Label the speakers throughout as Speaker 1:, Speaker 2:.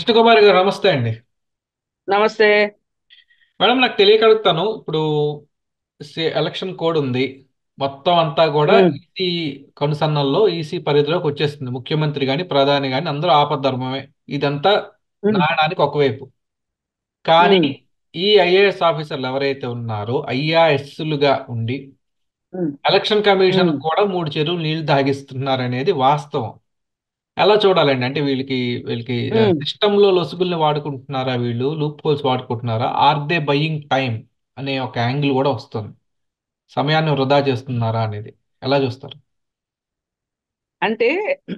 Speaker 1: కృష్ణకుమారి గారు నమస్తే అండి
Speaker 2: నమస్తే
Speaker 1: మేడం నాకు తెలియక అడుగుతాను ఇప్పుడు సే- ఎలక్షన్ కోడ్ ఉంది మొత్తం అంతా కూడా
Speaker 2: ఉమ్,
Speaker 1: ఈసీ కనుసన్నల్లో ఈసీ పరిధిలోకి వచ్చేస్తుంది ముఖ్యమంత్రి గాని ప్రధాని గాని అందరూ ఆపద్ధర్మమే ఇదంతా
Speaker 2: ఉమ్,
Speaker 1: నాయడానికి ఒకవైపు కానీ
Speaker 2: ఉమ్,
Speaker 1: ఈ ఐఏఎస్ ఆఫీసర్లు ఎవరైతే ఉన్నారో ఐఆర్ఎస్లుగా ఉండి
Speaker 2: ఉమ్,
Speaker 1: ఎలక్షన్ కమిషన్
Speaker 2: ఉమ్.
Speaker 1: కూడా మూడు చెరువులు నీళ్లు తాగిస్తున్నారు అనేది వాస్తవం ఎలా చూడాలండి అంటే వీళ్ళకి వీళ్ళకి
Speaker 2: ఉమ్.
Speaker 1: సిస్టమ్ లో లొసుగుల్ని వాడుకుంటున్నారా వీళ్ళు లూప్ హోల్స్ వాడుకుంటున్నారా ఆర్ దే బయింగ్ టైం అనే ఒక యాంగిల్ కూడా వస్తుంది సమయాన్ని వృధా చేస్తున్నారా అనేది ఎలా చూస్తారు
Speaker 2: అంటే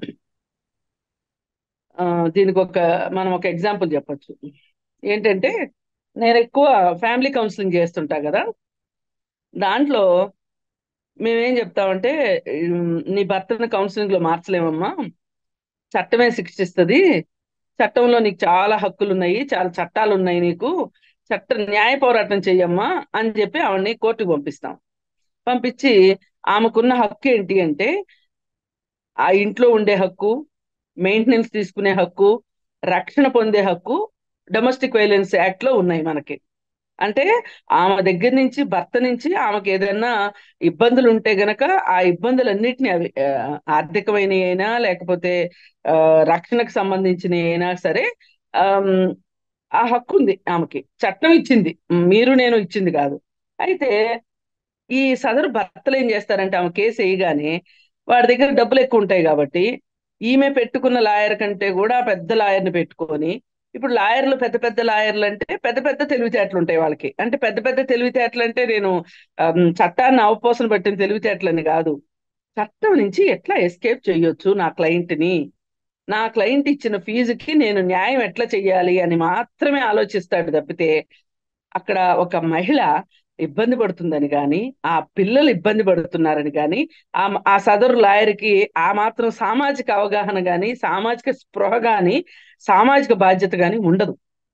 Speaker 2: ఆ, దీనికి ఒక మనం ఒక ఎగ్జాంపుల్ చెప్పొచ్చు ఏంటంటే నేను ఎక్కువ ఫ్యామిలీ కౌన్సిలింగ్ చేస్తుంటా కదా దాంట్లో మేమేం చెప్తామంటే ఉమ్, నీ భర్తను కౌన్సిలింగ్ లో మార్చలేమమ్మా చట్టమే శిక్షిస్తుంది చట్టంలో నీకు చాలా హక్కులు ఉన్నాయి చాలా చట్టాలు ఉన్నాయి నీకు చట్ట న్యాయ పోరాటం చెయ్యమ్మా అని చెప్పి ఆవిడని కోర్టుకు పంపిస్తాం పంపించి ఆమెకున్న హక్కు ఏంటి అంటే ఆ ఇంట్లో ఉండే హక్కు మెయింటెనెన్స్ తీసుకునే హక్కు రక్షణ పొందే హక్కు డొమెస్టిక్ వైలెన్స్ యాక్ట్ లో ఉన్నాయి మనకి అంటే ఆమె దగ్గర నుంచి భర్త నుంచి ఆమెకి ఏదైనా ఇబ్బందులు ఉంటే గనక ఆ ఇబ్బందులన్నిటిని అవి ఆ, ఆర్థికమైనవి అయినా లేకపోతే ఆ, రక్షణకు సంబంధించినవి అయినా సరే ఆమ్, ఆ హక్కు ఉంది ఆమెకి చట్టం ఇచ్చింది మీరు నేను ఇచ్చింది కాదు అయితే ఈ సదరు భర్తలు ఏం చేస్తారంటే ఆమె కేసు వేయగానే వాడి దగ్గర డబ్బులు ఎక్కువ ఉంటాయి కాబట్టి ఈమె పెట్టుకున్న లాయర్ కంటే కూడా పెద్ద లాయర్ని పెట్టుకొని ఇప్పుడు లాయర్లు పెద్ద పెద్ద లాయర్లు అంటే పెద్ద పెద్ద తెలివితేటలు ఉంటాయి వాళ్ళకి అంటే పెద్ద పెద్ద తెలివితేటలు అంటే నేను ఆమ్, చట్టాన్ని అవపోసన పెట్టిన తెలివితేటలని కాదు చట్టం నుంచి ఎట్లా ఎస్కేప్ చేయొచ్చు నా క్లయింట్ ని నా క్లయింట్ ఇచ్చిన ఫీజుకి నేను న్యాయం ఎట్లా చెయ్యాలి అని మాత్రమే ఆలోచిస్తాడు తప్పితే అక్కడ ఒక మహిళ ఇబ్బంది పడుతుందని కానీ ఆ పిల్లలు ఇబ్బంది పడుతున్నారని కానీ ఆ ఆ సదరు లాయర్కి ఆ మాత్రం సామాజిక అవగాహన కానీ సామాజిక స్పృహ కానీ సామాజిక బాధ్యత కానీ ఉండదు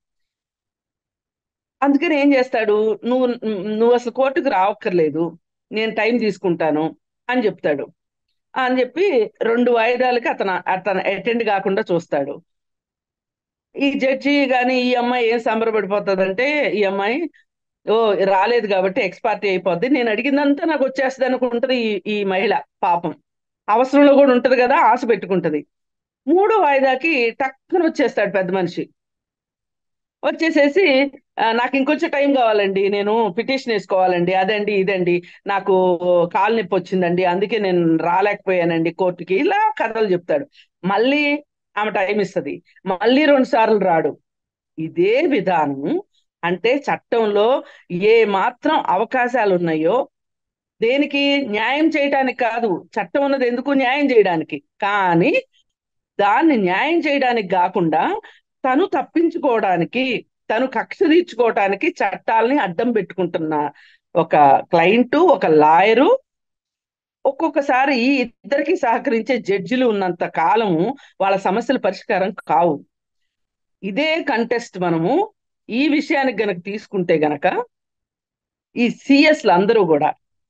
Speaker 2: అందుకని ఏం చేస్తాడు నువ్వు నువ్వు అసలు కోర్టుకు రావక్కర్లేదు నేను టైం తీసుకుంటాను అని చెప్తాడు అని చెప్పి రెండు వాయిదాలకి అతను అతను అటెండ్ కాకుండా చూస్తాడు ఈ జడ్జి కానీ ఈ అమ్మాయి ఏం సంబరపడిపోతుందంటే ఈ అమ్మాయి ఓ రాలేదు కాబట్టి ఎక్స్పార్టీ అయిపోద్ది నేను అడిగిందంతా నాకు వచ్చేస్తుంది అనుకుంటది ఈ ఈ మహిళ పాపం అవసరంలో కూడా ఉంటది కదా ఆశ పెట్టుకుంటది మూడో వాయిదాకి టక్కున వచ్చేస్తాడు పెద్ద మనిషి వచ్చేసేసి "ఆ, నాకు ఇంకొంచెం టైం కావాలండి నేను పిటిషన్ వేసుకోవాలండి అదండి ఇదండి నాకు కాలు నొప్పి వచ్చిందండి అందుకే నేను రాలేకపోయానండి కోర్టుకి ఇలా కథలు చెప్తాడు మళ్ళీ ఆమె టైం ఇస్తుంది మళ్ళీ రెండు సార్లు రాడు ఇదే విధానం అంటే చట్టంలో ఏ మాత్రం అవకాశాలు ఉన్నాయో దేనికి న్యాయం చేయడానికి కాదు చట్టం ఉన్నది ఎందుకు న్యాయం చేయడానికి కానీ దాన్ని న్యాయం చేయడానికి కాకుండా తను తప్పించుకోవడానికి తను కక్ష తీర్చుకోవడానికి చట్టాలని అడ్డం పెట్టుకుంటున్న ఒక క్లయింట్ ఒక లాయరు ఒక్కొక్కసారి ఈ ఇద్దరికి సహకరించే జడ్జిలు ఉన్నంత కాలము వాళ్ళ సమస్యల పరిష్కారం కావు ఇదే కంటెస్ట్ మనము ఈ విషయానికి గనక తీసుకుంటే గనక ఈ సిఎస్లు అందరూ కూడా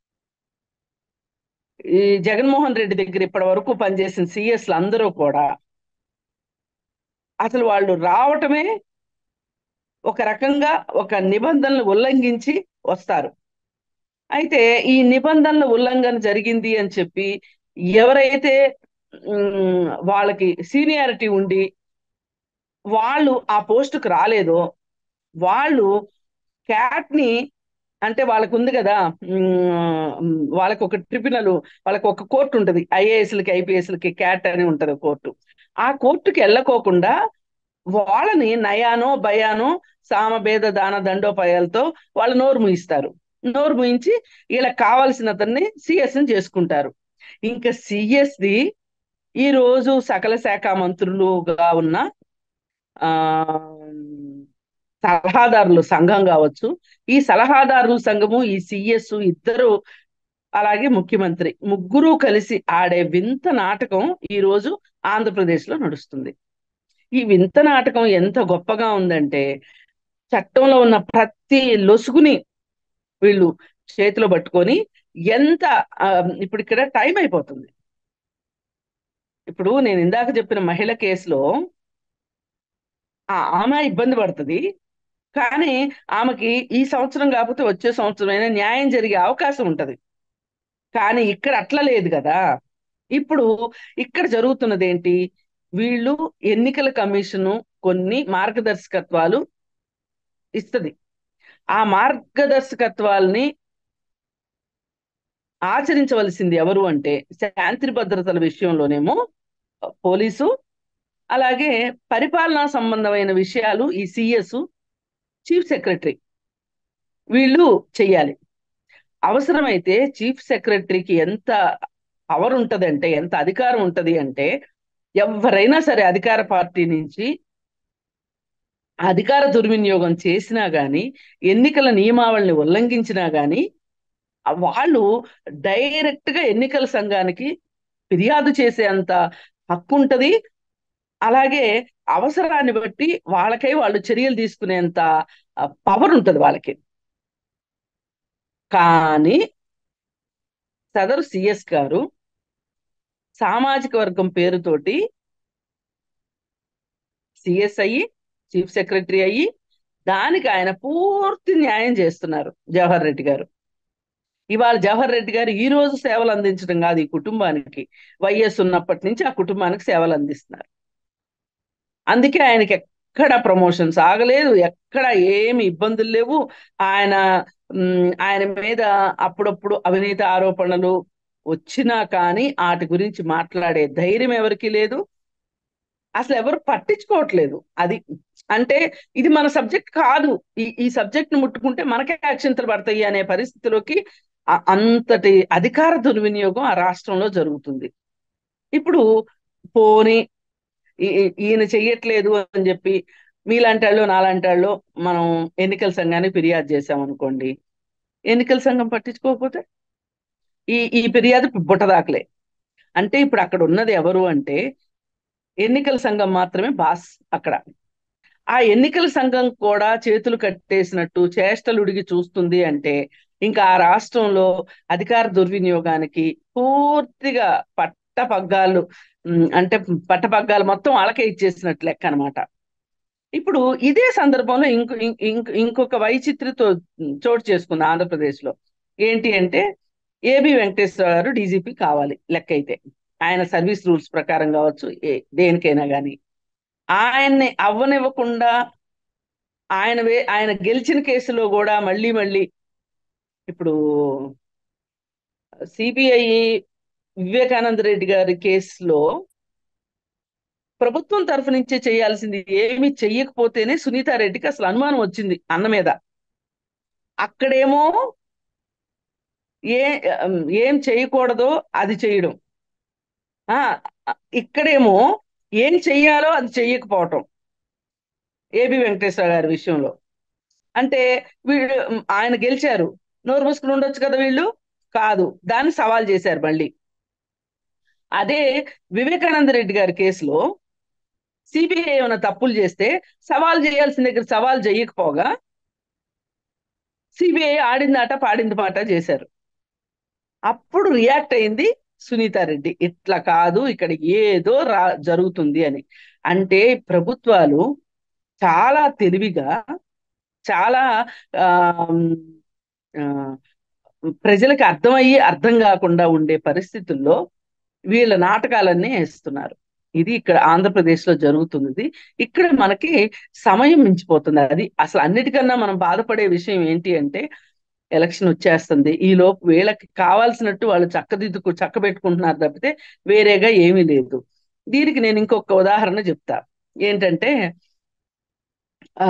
Speaker 2: ఈ జగన్మోహన్ రెడ్డి దగ్గర ఇప్పటి వరకు పనిచేసిన సిఎస్లు అందరూ కూడా అసలు వాళ్ళు రావటమే ఒక రకంగా ఒక నిబంధనలు ఉల్లంఘించి వస్తారు అయితే ఈ నిబంధనల ఉల్లంఘన జరిగింది అని చెప్పి ఎవరైతే ఉమ్, వాళ్ళకి సీనియారిటీ ఉండి వాళ్ళు ఆ పోస్టుకు రాలేదో వాళ్ళు క్యాట్ ని అంటే వాళ్ళకు ఉంది కదా ఉమ్, వాళ్ళకి ఒక ట్రిబ్యునల్ వాళ్ళకి ఒక కోర్టు ఉంటది ఐఏఎస్లకి ఐపీఎస్లకి క్యాట్ అని ఉంటది కోర్టు ఆ కోర్టుకి వెళ్ళకోకుండా వాళ్ళని నయానో భయానో సామభేద దాన దండోపాయాలతో వాళ్ళు నోరు ముయిస్తారు నోరు ముయించి వీళ్ళకి కావాల్సిన అతన్ని సిఎస్ ని చేసుకుంటారు ఇంకా సిఎస్ ది ఈ రోజు సకల శాఖ మంత్రులుగా ఉన్న ఆ సలహాదారులు సంఘం కావచ్చు ఈ సలహాదారుల సంఘము ఈ సిఎస్ ఇద్దరు అలాగే ముఖ్యమంత్రి ముగ్గురు కలిసి ఆడే వింత నాటకం ఈ రోజు ఆంధ్రప్రదేశ్ లో నడుస్తుంది ఈ వింత నాటకం ఎంత గొప్పగా ఉందంటే చట్టంలో ఉన్న ప్రతి లొసుగుని వీళ్ళు చేతిలో పట్టుకొని ఎంత ఆ, ఇప్పుడు ఇక్కడ టైం అయిపోతుంది ఇప్పుడు నేను ఇందాక చెప్పిన మహిళ కేసులో ఆ ఆమె ఇబ్బంది పడుతుంది కానీ ఆమెకి ఈ సంవత్సరం కాకపోతే వచ్చే సంవత్సరం అయినా న్యాయం జరిగే అవకాశం ఉంటది కానీ ఇక్కడ అట్లా లేదు కదా ఇప్పుడు ఇక్కడ జరుగుతున్నది ఏంటి వీళ్ళు ఎన్నికల కమిషను కొన్ని మార్గదర్శకత్వాలు ఇస్తుంది ఆ మార్గదర్శకత్వాల్ని ఆచరించవలసింది ఎవరు అంటే శాంతి భద్రతల విషయంలోనేమో పోలీసు అలాగే పరిపాలనా సంబంధమైన విషయాలు ఈ సిఎస్ చీఫ్ సెక్రటరీ వీళ్ళు చెయ్యాలి అవసరమైతే చీఫ్ సెక్రటరీకి ఎంత పవర్ ఉంటదంటే ఎంత అధికారం ఉంటది అంటే ఎవరైనా సరే అధికార పార్టీ నుంచి అధికార దుర్వినియోగం చేసినా గాని ఎన్నికల నియమావళిని ఉల్లంఘించినా గాని వాళ్ళు డైరెక్ట్ గా ఎన్నికల సంఘానికి ఫిర్యాదు చేసే అంత హక్కు ఉంటది అలాగే అవసరాన్ని బట్టి వాళ్ళకై వాళ్ళు చర్యలు తీసుకునేంత పవర్ ఉంటది వాళ్ళకి కానీ సదరు సిఎస్ గారు సామాజిక వర్గం పేరుతోటి సిఎస్ అయ్యి చీఫ్ సెక్రటరీ అయ్యి దానికి ఆయన పూర్తి న్యాయం చేస్తున్నారు జవహర్ రెడ్డి గారు ఇవాళ జవహర్ రెడ్డి గారు ఈ రోజు సేవలు అందించడం కాదు ఈ కుటుంబానికి వైఎస్ ఉన్నప్పటి నుంచి ఆ కుటుంబానికి సేవలు అందిస్తున్నారు అందుకే ఆయనకి ఎక్కడ ప్రమోషన్స్ ఆగలేదు ఎక్కడ ఏమి ఇబ్బందులు లేవు ఆయన ఆయన మీద అప్పుడప్పుడు అవినీతి ఆరోపణలు వచ్చినా కానీ వాటి గురించి మాట్లాడే ధైర్యం ఎవరికి లేదు అసలు ఎవరు పట్టించుకోవట్లేదు అది అంటే ఇది మన సబ్జెక్ట్ కాదు ఈ ఈ సబ్జెక్ట్ ను ముట్టుకుంటే మనకే అక్షంతలు పడతాయి అనే పరిస్థితిలోకి అంతటి అధికార దుర్వినియోగం ఆ రాష్ట్రంలో జరుగుతుంది ఇప్పుడు పోని ఈయన చెయ్యట్లేదు అని చెప్పి మీలాంటి వాళ్ళు నాలాంటి వాళ్ళు మనం ఎన్నికల సంఘానికి ఫిర్యాదు చేసాం అనుకోండి ఎన్నికల సంఘం పట్టించుకోకపోతే ఈ ఈ ఫిర్యాదు బుట్టదాకలే అంటే ఇప్పుడు అక్కడ ఉన్నది ఎవరు అంటే ఎన్నికల సంఘం మాత్రమే బాస్ అక్కడ ఆ ఎన్నికల సంఘం కూడా చేతులు కట్టేసినట్టు చేష్టలుడిగి చూస్తుంది అంటే ఇంకా ఆ రాష్ట్రంలో అధికార దుర్వినియోగానికి పూర్తిగా పట్ట పగ్గాలు అంటే పట్టపగ్గాలు మొత్తం వాళ్ళకే ఇచ్చేసినట్లు లెక్క అనమాట ఇప్పుడు ఇదే సందర్భంలో ఇంకో ఇంకొక వైచిత్రితో చోటు చేసుకుంది ఆంధ్రప్రదేశ్ లో ఏంటి అంటే ఏబి వెంకటేశ్వర గారు డీజీపీ కావాలి లెక్క అయితే ఆయన సర్వీస్ రూల్స్ ప్రకారం కావచ్చు దేనికైనా కానీ ఆయన్ని అవ్వనివ్వకుండా ఆయన వే ఆయన గెలిచిన కేసులో కూడా మళ్ళీ మళ్ళీ ఇప్పుడు సిబిఐ వివేకానంద రెడ్డి గారి కేసులో ప్రభుత్వం తరఫు నుంచే చేయాల్సింది ఏమి చెయ్యకపోతేనే సునీతారెడ్డికి అసలు అనుమానం వచ్చింది అన్న మీద అక్కడేమో ఏ ఏం చేయకూడదో అది చేయడం ఆ ఇక్కడేమో ఏం చెయ్యాలో అది చెయ్యకపోవటం ఏబి వెంకటేశ్వర గారి విషయంలో అంటే వీళ్ళు ఆయన గెలిచారు నోరు మూసుకుని ఉండొచ్చు కదా వీళ్ళు కాదు దాన్ని సవాల్ చేశారు మళ్ళీ అదే వివేకానంద రెడ్డి గారి కేసులో సిబిఐ ఏమైనా తప్పులు చేస్తే సవాల్ చేయాల్సిన దగ్గర సవాల్ చేయకపోగా సిబిఐ ఆడిందాట పాడింది మాట చేశారు అప్పుడు రియాక్ట్ అయింది సునీతారెడ్డి ఇట్లా కాదు ఇక్కడ ఏదో రా జరుగుతుంది అని అంటే ప్రభుత్వాలు చాలా తెలివిగా చాలా ఆ ప్రజలకు అర్థమయ్యి అర్థం కాకుండా ఉండే పరిస్థితుల్లో వీళ్ళ నాటకాలన్నీ వేస్తున్నారు ఇది ఇక్కడ ఆంధ్రప్రదేశ్ లో జరుగుతున్నది ఇక్కడ మనకి సమయం మించిపోతుంది అది అసలు అన్నిటికన్నా మనం బాధపడే విషయం ఏంటి అంటే ఎలక్షన్ వచ్చేస్తుంది ఈ లోపు వీళ్ళకి కావాల్సినట్టు వాళ్ళు చక్కదిద్దుకు చక్క పెట్టుకుంటున్నారు తప్పితే వేరేగా ఏమీ లేదు దీనికి నేను ఇంకొక ఉదాహరణ చెప్తా ఏంటంటే ఆ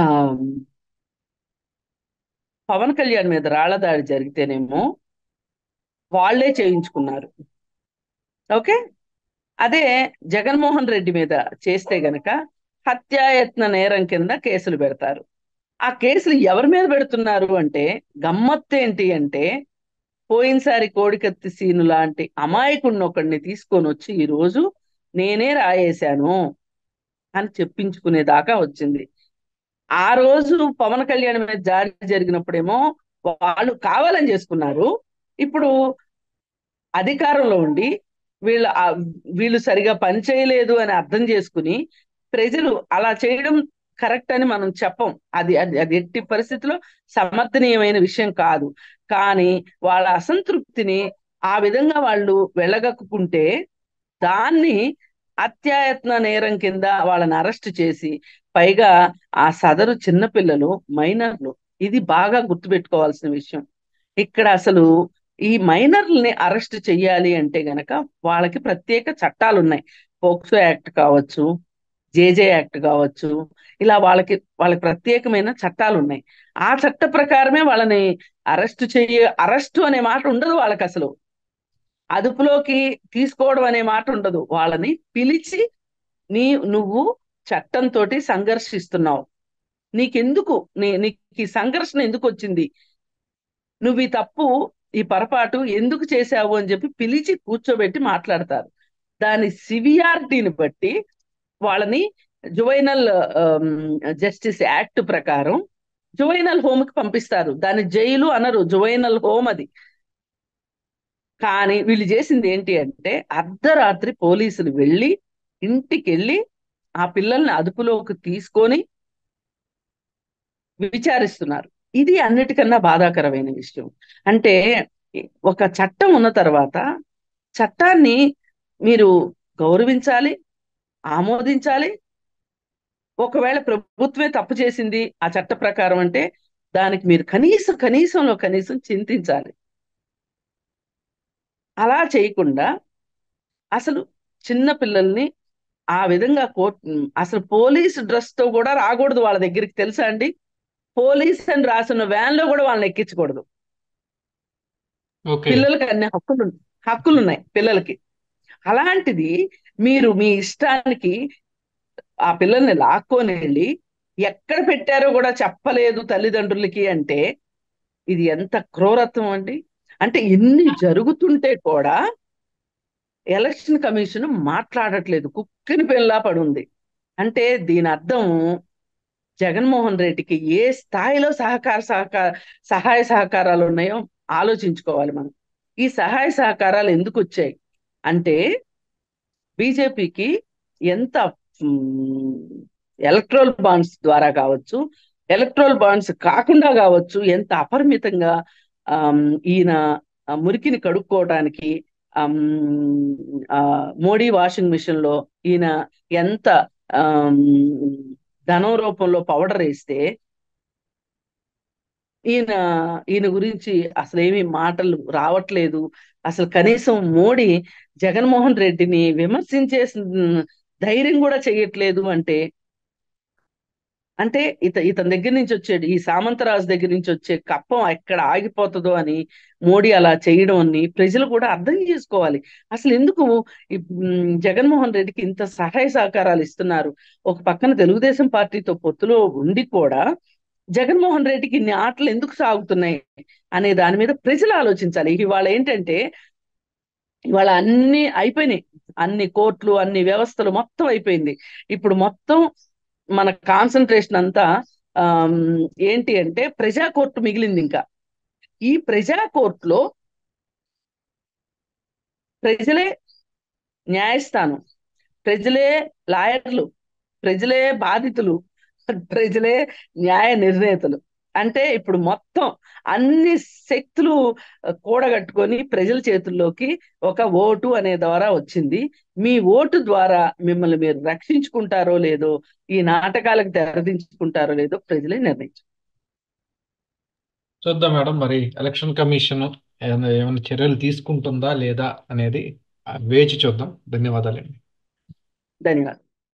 Speaker 2: పవన్ కళ్యాణ్ మీద రాళ్ల దాడి జరిగితేనేమో వాళ్లే చేయించుకున్నారు ఓకే అదే జగన్మోహన్ రెడ్డి మీద చేస్తే గనక హత్యాయత్న నేరం కింద కేసులు పెడతారు ఆ కేసులు ఎవరి మీద పెడుతున్నారు అంటే గమ్మత్తు ఏంటి అంటే పోయినసారి కోడికత్తి సీను లాంటి అమాయకుడిని ఒకడిని తీసుకొని వచ్చి ఈ రోజు నేనే రాయేశాను అని చెప్పించుకునేదాకా వచ్చింది ఆ రోజు పవన్ కళ్యాణ్ మీద జారీ జరిగినప్పుడేమో వాళ్ళు కావాలని చేసుకున్నారు ఇప్పుడు అధికారంలో ఉండి వీళ్ళు వీళ్ళు సరిగా పని చేయలేదు అని అర్థం చేసుకుని ప్రజలు అలా చేయడం కరెక్ట్ అని మనం చెప్పం అది అది అది ఎట్టి పరిస్థితిలో సమర్థనీయమైన విషయం కాదు కానీ వాళ్ళ అసంతృప్తిని ఆ విధంగా వాళ్ళు వెళ్ళగక్కుంటే దాన్ని అత్యాయత్న నేరం కింద వాళ్ళని అరెస్ట్ చేసి పైగా ఆ సదరు చిన్నపిల్లలు మైనర్లు ఇది బాగా గుర్తుపెట్టుకోవాల్సిన విషయం ఇక్కడ అసలు ఈ మైనర్లని అరెస్ట్ చెయ్యాలి అంటే గనక వాళ్ళకి ప్రత్యేక చట్టాలు ఉన్నాయి పోక్సో యాక్ట్ కావచ్చు జేజే యాక్ట్ కావచ్చు ఇలా వాళ్ళకి వాళ్ళకి ప్రత్యేకమైన చట్టాలు ఉన్నాయి ఆ చట్ట ప్రకారమే వాళ్ళని అరెస్ట్ చెయ్య అరెస్ట్ అనే మాట ఉండదు వాళ్ళకి అసలు అదుపులోకి తీసుకోవడం అనే మాట ఉండదు వాళ్ళని పిలిచి నీ నువ్వు చట్టంతో సంఘర్షిస్తున్నావు నీకెందుకు నీ నీకు ఈ సంఘర్షణ ఎందుకు వచ్చింది నువ్వు ఈ తప్పు ఈ పొరపాటు ఎందుకు చేశావు అని చెప్పి పిలిచి కూర్చోబెట్టి మాట్లాడతారు దాని సివియారిటీని బట్టి వాళ్ళని జువైనల్ జస్టిస్ యాక్ట్ ప్రకారం జువైనల్ హోమ్ కి పంపిస్తారు దాని జైలు అనరు జువైనల్ హోమ్ అది కానీ వీళ్ళు చేసింది ఏంటి అంటే అర్ధరాత్రి పోలీసులు వెళ్ళి ఇంటికి వెళ్ళి ఆ పిల్లల్ని అదుపులోకి తీసుకొని విచారిస్తున్నారు ఇది అన్నిటికన్నా బాధాకరమైన విషయం అంటే ఒక చట్టం ఉన్న తర్వాత చట్టాన్ని మీరు గౌరవించాలి ఆమోదించాలి ఒకవేళ ప్రభుత్వమే తప్పు చేసింది ఆ చట్ట ప్రకారం అంటే దానికి మీరు కనీసం కనీసంలో కనీసం చింతించాలి అలా చేయకుండా అసలు చిన్న పిల్లల్ని ఆ విధంగా కోర్టు అసలు పోలీస్ డ్రెస్ తో కూడా రాకూడదు వాళ్ళ దగ్గరికి తెలుసా అండి పోలీస్ అని రాసిన వ్యాన్ లో కూడా వాళ్ళని ఎక్కించకూడదు
Speaker 1: ఓకే
Speaker 2: పిల్లలకి అన్ని హక్కులు హక్కులు ఉన్నాయి పిల్లలకి అలాంటిది మీరు మీ ఇష్టానికి ఆ పిల్లల్ని లాక్కొని వెళ్ళి ఎక్కడ పెట్టారో కూడా చెప్పలేదు తల్లిదండ్రులకి అంటే ఇది ఎంత క్రూరత్వం అండి అంటే ఇన్ని జరుగుతుంటే కూడా ఎలక్షన్ కమిషన్ మాట్లాడట్లేదు కుక్కిని పెళ్ళా పడుంది అంటే దీని అర్థం జగన్మోహన్ రెడ్డికి ఏ స్థాయిలో సహకార సహకార సహాయ సహకారాలు ఉన్నాయో ఆలోచించుకోవాలి మనం ఈ సహాయ సహకారాలు ఎందుకు వచ్చాయి అంటే బీజేపీకి ఎంత ఎలక్ట్రల్ బాండ్స్ ద్వారా కావచ్చు ఎలక్ట్రల్ బాండ్స్ కాకుండా కావచ్చు ఎంత అపరిమితంగా ఆమ్, ఈయన ఆ మురికిని కడుక్కోవడానికి ఆమ్, ఆ, మోడీ వాషింగ్ మిషన్ లో ఈయన ఎంత ఆమ్, ధనం రూపంలో పౌడర్ వేస్తే ఈయన ఈయన గురించి అసలు ఏమీ మాటలు రావట్లేదు అసలు కనీసం మోడీ జగన్మోహన్ రెడ్డిని విమర్శించే స్- ధైర్యం కూడా చేయట్లేదు అంటే అంటే ఇత ఇతని దగ్గర నుంచి వచ్చే ఈ సామంతరాజు దగ్గర నుంచి వచ్చే కప్పం ఎక్కడ ఆగిపోతుందో అని మోడీ అలా చేయడం అని ప్రజలు కూడా అర్థం చేసుకోవాలి అసలు ఎందుకు ఈ, మ్, జగన్మోహన్ రెడ్డికి ఇంత సహాయ సహకారాలు ఇస్తున్నారు ఒక పక్కన తెలుగుదేశం పార్టీతో పొత్తులో ఉండి కూడా జగన్మోహన్ రెడ్డికి ఇన్ని ఆటలు ఎందుకు సాగుతున్నాయి అనే దాని మీద ప్రజలు ఆలోచించాలి ఇవాళ ఏంటంటే ఇవాళ అన్ని అయిపోయినాయి అన్ని కోర్టులు అన్ని వ్యవస్థలు మొత్తం అయిపోయింది ఇప్పుడు మొత్తం మన కాన్సన్ట్రేషన్ అంతా ఆమ్, ఏంటి అంటే ప్రజా కోర్టు మిగిలింది ఇంకా ఈ ప్రజా కోర్టులో ప్రజలే న్యాయస్థానం ప్రజలే లాయర్లు ప్రజలే బాధితులు ప్రజలే న్యాయ నిర్ణేతలు అంటే ఇప్పుడు మొత్తం అన్ని శక్తులు కూడగట్టుకొని ప్రజల చేతుల్లోకి ఒక ఓటు అనే ద్వారా వచ్చింది మీ ఓటు ద్వారా మిమ్మల్ని మీరు రక్షించుకుంటారో లేదో ఈ నాటకాలకు తెరదించుకుంటారో లేదో ప్రజలే నిర్ణయించు
Speaker 1: చూద్దాం మేడం మరి ఎలక్షన్ కమిషన్ ఏమైనా ఏమైనా చర్యలు తీసుకుంటుందా లేదా అనేది ఆ, వేచి చూద్దాం ధన్యవాదాలండి
Speaker 2: ధన్యవాదాలు